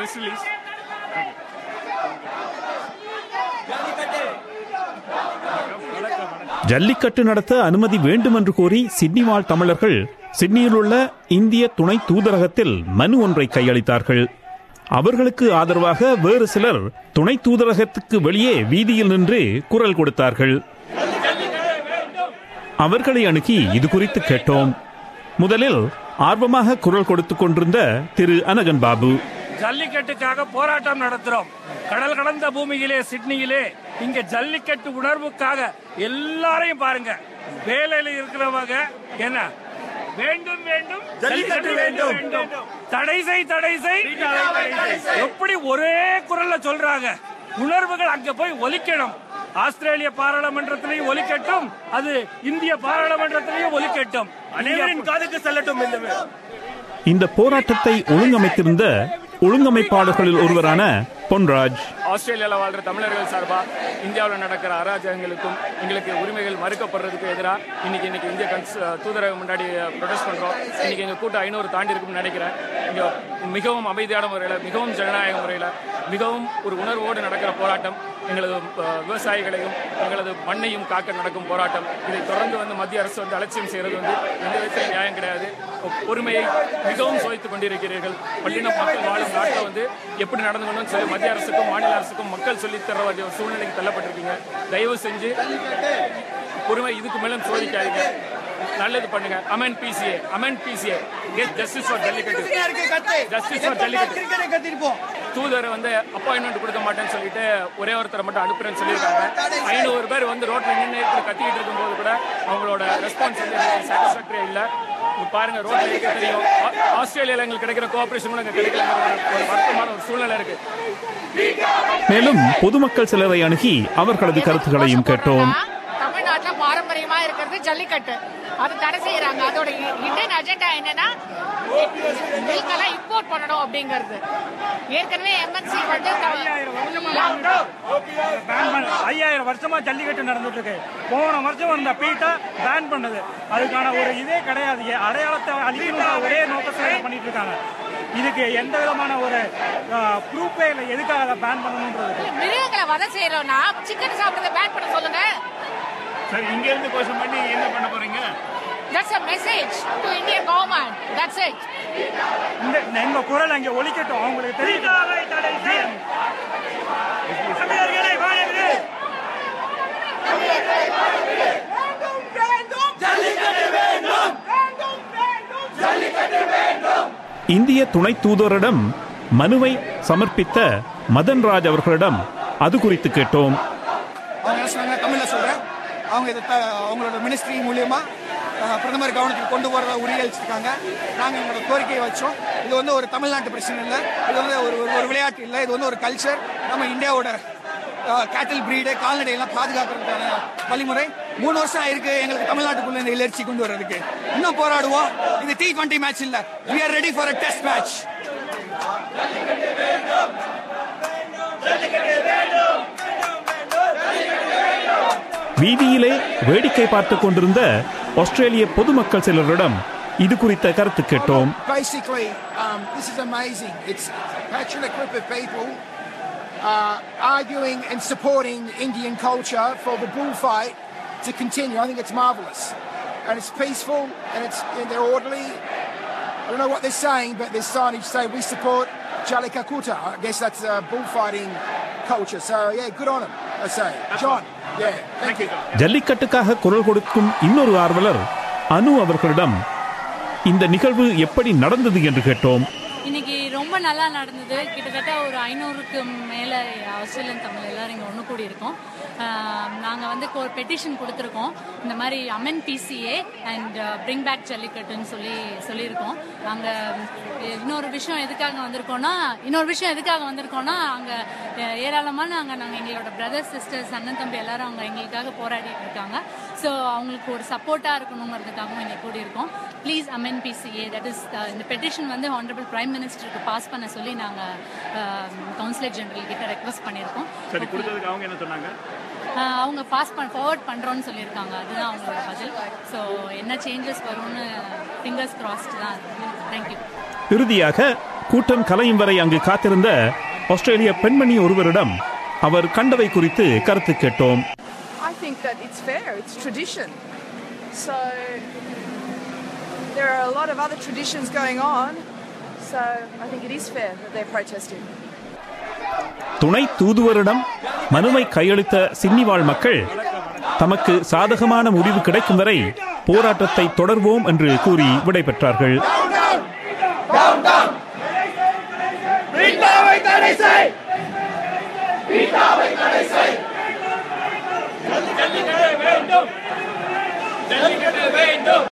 press release. Jallikattu நடத்த அனுமதி வேண்டும் என்று கோரி சிட்னி வாழ் தமிழர்கள் சிட்னியில் உள்ள இந்திய துணை தூதரகத்தில் மனு ஒன்றை கையளித்தார்கள் அவர்களுக்கு ஆதரவாக வேறு சிலர் துணை தூதரகத்துக்கு வெளியே வீதியில் நின்று குரல் கொடுத்தார்கள் அவர்களை அணுகி இது குறித்து கேட்டோம் முதலில் ஆர்வமாக குரல் கொடுத்துக் கொண்டிருந்த திரு அனகன் பாபு ஜல்லிக்கட்டுக்காக போராட்டம் நடத்துறோம் கடல் கடந்த பூமியிலே சிட்னியிலே இங்க ஜல்லிக்கட்டு உணர்வுக்காக எல்லாரையும் பாருங்க வேலையில இருக்கிறவங்க என்ன வேண்டும் வேண்டும் ஜல்லிக்கட்டு வேண்டும் தடை செய் தடை செய் எப்படி ஒரே குரல்ல சொல்றாங்க உணர்வுகள் அங்க போய் ஒலிக்கணும் ஆஸ்திரேலிய பாராளுமன்றத்திலையும் ஒலிக்கட்டும் அது இந்திய பாராளுமன்றத்திலையும் ஒலிக்கட்டும் அனைவரின் காதுக்கு செல்லட்டும் இந்த இந்த போராட்டத்தை ஒழுங்கமைத்திருந்த ஒழுங்கமைப்பாளர்களில் ஒருவரான பொன்ராஜ் ஆஸ்திரேலியாவில் வாழ்ற தமிழர்கள் சார்பா இந்தியாவில் நடக்கிற அராஜகங்களுக்கும் எங்களுக்கு உரிமைகள் மறுக்கப்படுறதுக்கு எதிராக இன்னைக்கு இன்னைக்கு இந்திய கன்ஸ் தூதரகம் முன்னாடி ப்ரொடெஸ்ட் பண்றோம் இன்னைக்கு எங்க கூட்டம் ஐநூறு தாண்டி இருக்கும்னு நினைக்கிறேன் இங்க மிகவும் அமைதியான முறையில் மிகவும் ஜனநாயக முறையில் மிகவும் ஒரு உணர்வோடு நடக்கிற போராட்டம் எங்களது அஹ், விவசாயிகளையும் எங்களது மண்ணையும் காக்க நடக்கும் போராட்டம் இதை தொடர்ந்து வந்து மத்திய அரசு வந்து அலட்சியம் செய்யறது வந்து எந்த விதத்திலும் நியாயம் கிடையாது பொறுமையை மிகவும் சுவைத்துக் கொண்டிருக்கிறீர்கள் பள்ளினம் மக்கள் வாழும் நாட்டில் வந்து எப்படி நடந்து கொள்ளணும்னு சொல்லி மத்திய அரசுக்கும் மாநில அரசுக்கும் மக்கள் சொல்லித் தர வேண்டிய ஒரு சூழ்நிலைக்கு தள்ளப்பட்டிருக்கீங்க தயவு செஞ்சு பொறுமை இதுக்கு மேலும் சோதிக்காதீங்க நல்லது பண்ணுங்க amend PCA amend PCA get justice for jallikattu justice for jallikattu தூதர் வந்து அப்பாயின்மெண்ட் கொடுக்க மாட்டேன்னு சொல்லிட்டு ஒரே ஒருத்தரை மட்டும் அனுப்புறேன்னு சொல்லியிருக்காங்க ஐநூறு பேர் வந்து ரோட்ல நின்று கத்திக்கிட்டு இருக்கும்போது கூட அவங்களோட ரெஸ்பான்ஸ் வந்து சாட்டிஸ்ஃபேக்டரி இல்லை இங்க பாருங்க ரோட்ல இருக்க தெரியும் ஆ- ஆஸ்திரேலியால எங்களுக்கு கிடைக்கிற கோஆபரேஷன் கூட இங்க கிடைக்கல ஒரு வருத்தமான ஒரு சூழ்நிலை இருக்கு மேலும் பொதுமக்கள் சிலரை அணுகி அவர்களது கருத்துக்களையும் கேட்டோம் தமிழ்நாட்டுல பாரம்பரியமா இருக்கிறது ஜல்லிக்கட்டு அது தடை செய்யறாங்க அதோட இந்தியன் அஜெண்டா என்னன்னா மில்கெல்லாம் இம்போர்ட் பண்ணணும் அப்படிங்கிறது ஏற்கனவே எம்என்சி வந்து ஐயாயிரம் வருஷமா ஜல்லிக்கட்டு நடந்துட்டு இருக்கு போன வருஷம் அந்த பீட்டா பேன் பண்ணது அதுக்கான ஒரு இதே கிடையாது அடையாளத்தை அழிக்கணும் ஒரே நோக்கத்துல இதை பண்ணிட்டு இருக்காங்க இதுக்கு எந்த விதமான ஒரு ப்ரூஃபே இல்லை எதுக்காக அதை பேன் பண்ணணுன்றது மிருகங்களை வதை செய்யறோம்னா சிக்கன் சாப்பிடுறத பேன் பண்ண சொல்லுங்க சரி இங்க இருந்து கோஷம் பண்ணி என்ன பண்ண போறீங்க that's a message to Indian government that's it இந்த எங்க குரல் அங்க ஒலிக்கட்டும் அவங்களுக்கு தெரியும் தமிழர்களை வாழவிடு இந்திய துணை தூதரிடம் மனுவை சமர்ப்பித்த மதன்ராஜ் அவர்களிடம் அது குறித்து கேட்டோம் அவங்க என்ன சொன்னாங்க தமிழில் சொல்கிறேன் அவங்க இதை த- அவங்களோட மினிஸ்ட்ரி மூலியமா அஹ், பிரதமர் கவனத்துக்கு கொண்டு போகிறதா உறுதியளிச்சிருக்காங்க நாங்கள் எங்களோட கோரிக்கையை வச்சோம் இது வந்து ஒரு தமிழ்நாட்டு பிரச்சனை இல்லை இது வந்து ஒரு ஒரு- ஒரு விளையாட்டு இல்லை இது வந்து ஒரு கல்ச்சர் நம்ம இந்தியாவோட கேட்டல் பிரீடு கால்நடையெல்லாம் பாதுகாக்கிறதுக்கான வழிமுறை மூணு வருஷம் ஆயிருக்கு எங்களுக்கு தமிழ்நாட்டுக்குள்ள இந்த இலர்ச்சி கொண்டு வர்றதுக்கு இன்னும் போராடுவோம் இது டி டுவெண்ட்டி மேட்ச் இல்லை we are ready for a test match வீதியிலே வேடிக்கை பார்த்துக் கொண்டிருந்த ஆஸ்திரேலிய பொதுமக்கள் சிலரிடம் இது குறித்த கருத்து கேட்டோம் basically, um, this is amazing. It's a passionate group of people uh, arguing and supporting Indian culture for the bullfight to continue. I think it's marvelous, and it's peaceful and it's and they're orderly. I don't know what they're saying, but there's signage say we support Jalikakuta. I guess that's uh, bullfighting culture. So yeah, good on them. I say, John. Yeah, thank you. ஜல்லிக்கட்டுக்காக குரல் கொடுக்கும் இன்னொரு ஆர்வலர் அனு அவர்களிடம் இந்த நிகழ்வு எப்படி நடந்தது என்று கேட்டோம் இன்னைக்கு ரொம்ப நல்லா நடந்தது கிட்டத்தட்ட ஒரு ஐநூறுக்கு மேலே ஆஸ்திரேலியன் தமிழ் எல்லாரும் இங்கே ஒன்று கூடி இருக்கோம் நாங்கள் வந்து ஒரு பெட்டிஷன் கொடுத்துருக்கோம் இந்த மாதிரி amend PCA and bring back ஜல்லிக்கட்டுன்னு சொல்லி சொல்லியிருக்கோம் நாங்கள் இன்னொரு விஷயம் எதுக்காக வந்திருக்கோம்னா இன்னொரு விஷயம் எதுக்காக வந்திருக்கோம்னா அங்கே ஏராளமான அங்கே நாங்கள் எங்களோட பிரதர்ஸ் சிஸ்டர்ஸ் அண்ணன் தம்பி எல்லாரும் அவங்க எங்களுக்காக போராடிட்டு இருக்காங்க ஸோ அவங்களுக்கு ஒரு சப்போர்ட்டாக இருக்கணுங்கிறதுக்காகவும் இன்னைக்கு கூடி இருக்கோம் please amend PCA that is இந்த பெட்டிஷன் வந்து ஹானரபிள் பிரைம் மினிஸ்டருக்கு பாஸ் பண்ண சொல்லி நாங்கள் கவுன்சிலர் ஜெனரல் கிட்ட ரெக்வஸ்ட் பண்ணியிருக்கோம் சரி கொடுத்ததுக்கு அவங்க என்ன சொன்னாங்க ஆஹ் அவங்க பாஸ் பண்ண ஃபார்வர்ட் பண்ணுறோன்னு சொல்லியிருக்காங்க அதுதான் அவங்களோட பதில் ஸோ என்ன சேஞ்சஸ் வரும்னு ஃபிங்கர்ஸ் கிராஸ்ட் தான் தேங்க்யூ இறுதியாக கூட்டம் கலையும் வரை அங்கு காத்திருந்த ஆஸ்திரேலிய பெண்மணி ஒருவரிடம் அவர் கண்டவை குறித்து கருத்து கேட்டோம் I think that it's fair, it's tradition. So there are a lot of other traditions going on, so I think it is fair that they're protesting. துணை தூதுவரிடம் மனுவை கையளித்த சிட்னி வாழ் மக்கள் தமக்கு சாதகமான முடிவு கிடைக்கும் வரை போராட்டத்தை தொடர்வோம் என்று கூறி விடைபெற்றார்கள் ஜல்லிக்கட்டு வேண்டும் ஜல்லிக்கட்டு வேண்டும்